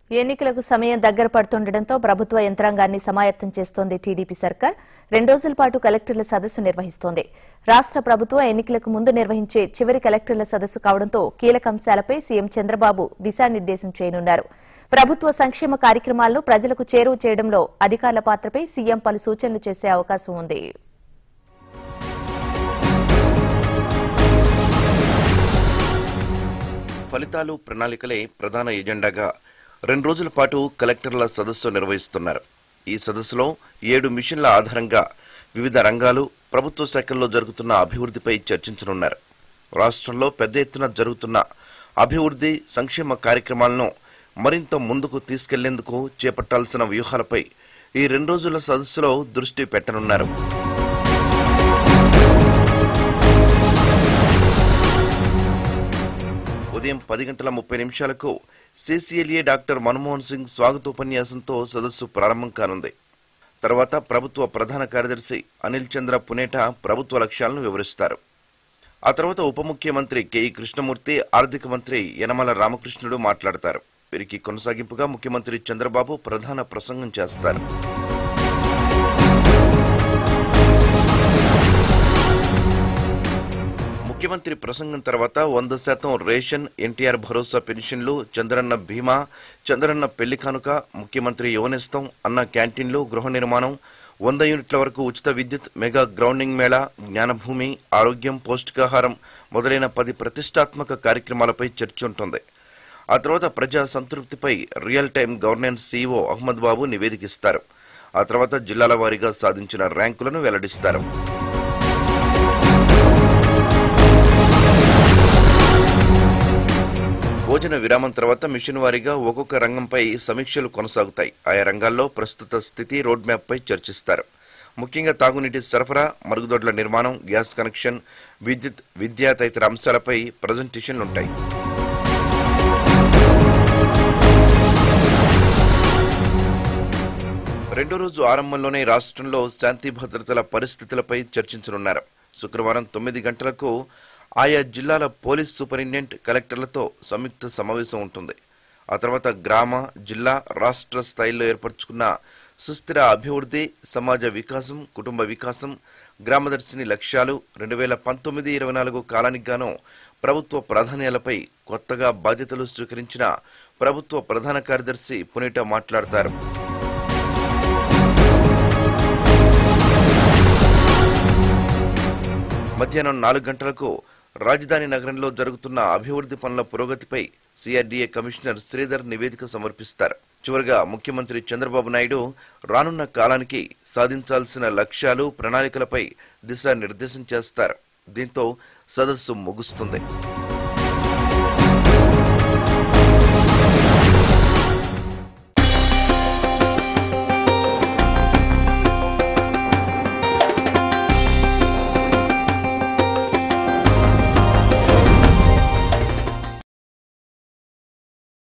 ఎన్నికలకు సమయం దగ్గర పడుతుండటంతో ప్రభుత్వ యంత్రాంగాన్ని సమాయత్తం చేస్తోంది టీడీపీ సర్కార్ రెండు రోజుల పాటు కలెక్టర్ల సదస్సు నిర్వహిస్తోంది రాష్ట ప్రభుత్వం ఎన్నికలకు ముందు నిర్వహించే చివరి కలెక్టర్ల సదస్సు కావడంతో కీలక అంశాలపై సీఎం చంద్రబాబు దిశానిర్దేశం చేయనున్నారు ప్రభుత్వ సంక్షేమ కార్యక్రమాలను ప్రజలకు చేరువ చేయడంలో అధికారుల పాత్రపై సీఎం పలు సూచనలు చేసే అవకాశం ఉంది ఫలితాలు ప్రణాళికలే ప్రధాన ఎజెండాగా రెండు రోజుల పాటు కలెక్టర్ల సదస్సు నిర్వహిస్తున్నారు ఈ సదస్సులో ఏడు మిషన్ల ఆధారంగా వివిధ రంగాలు ప్రభుత్వ శాఖల్లో జరుగుతున్న అభివృద్ధిపై చర్చించనున్నారు రాష్ట్రంలో పెద్ద ఎత్తున జరుగుతున్న అభివృద్ధి సంక్షేమ కార్యక్రమాలను మరింత ముందుకు తీసుకెళ్లేందుకు చేపట్టాల్సిన వ్యూహాలపై ఈ రెండు రోజుల సదస్సులో దృష్టి పెట్టనున్నారు ఉదయం పది గంటల ముప్పై నిమిషాలకు సిసిఎల్ఏ డాక్టర్ మన్మోహన్ సింగ్ స్వాగతోపన్యాసంతో సదస్సు ప్రారంభం కానుంది తర్వాత ప్రభుత్వ ప్రధాన కార్యదర్శి అనిల్ చంద్ర పునేట ప్రభుత్వ లక్ష్యాలను వివరిస్తారు ఆ తర్వాత ఉప ముఖ్యమంత్రి కెఈ కృష్ణమూర్తి ఆర్థిక మంత్రి యనమల రామకృష్ణుడు మాట్లాడతారు వీరికి కొనసాగింపుగా ముఖ్యమంత్రి చంద్రబాబు ప్రధాన ప్రసంగం చేస్తారు ముఖ్యమంత్రి ప్రసంగం తర్వాత వంద శాతం రేషన్ ఎన్టీఆర్ భరోసా పెన్షన్లు చంద్రన్న బీమా చంద్రన్న పెళ్లి కానుక ముఖ్యమంత్రి యువనేస్తం అన్న క్యాంటీన్లు గృహ నిర్మాణం వంద యూనిట్ల వరకు ఉచిత విద్యుత్ మెగా గ్రౌండింగ్ మేళా జ్ఞానభూమి ఆరోగ్యం పౌష్టికాహారం మొదలైన పది ప్రతిష్టాత్మక కార్యక్రమాలపై చర్చ ఉంటుంది ఆ తర్వాత ప్రజా సంతృప్తిపై real time governance CEO Ahmed Babu నివేదికిస్తారు ఆ తర్వాత జిల్లాల వారీగా సాధించిన ర్యాంకులను వెల్లడిస్తారు భోజన విరామం తర్వాత మిషన్ వారీగా ఒక్కొక్క రంగంపై సమీక్షలు కొనసాగుతాయి ఆయా రంగాల్లో ప్రస్తుత స్థితి రోడ్ మ్యాప్ పై చర్చిస్తారు ముఖ్యంగా తాగునీటి సరఫరా మరుగుదొడ్ల నిర్మాణం గ్యాస్ కనెక్షన్ విద్యుత్ విద్యా తదితర అంశాలపై ప్రజెంటేషన్లుంటాయి రెండో రోజు ఆరంభంలోనే రాష్ట్రంలో శాంతి భద్రతల పరిస్థితులపై చర్చించనున్నారు శుక్రవారం తొమ్మిది గంటలకు ఆయా జిల్లాల పోలీస్ సూపరింటెండెంట్ కలెక్టర్లతో సంయుక్త సమావేశం ఉంటుంది ఆ తర్వాత గ్రామ జిల్లా రాష్ట్ర స్థాయిలో ఏర్పరచుకున్న సుస్థిర అభివృద్ధి సమాజ వికాసం కుటుంబ వికాసం గ్రామదర్శిని లక్ష్యాలు రెండు వేల పంతొమ్మిది ఇరవై నాలుగు కాలానికి గాను ప్రభుత్వ ప్రాధాన్యాలపై కొత్తగా బాధ్యతలు స్వీకరించిన ప్రభుత్వ ప్రధాన కార్యదర్శి పునీట మాట్లాడతారు మధ్యాహ్నం నాలుగు గంటలకు రాజధాని నగరంలో జరుగుతున్న అభివృద్ధి పనుల పురోగతిపై సిఆర్డీఏ కమిషనర్ శ్రీధర్ నివేదిక సమర్పిస్తారు చివరగా ముఖ్యమంత్రి చంద్రబాబు నాయుడు రానున్న కాలానికి సాధించాల్సిన లక్ష్యాలు ప్రణాళికలపై దిశానిర్దేశం చేస్తారు దీంతో సదస్సు ముగుస్తుంది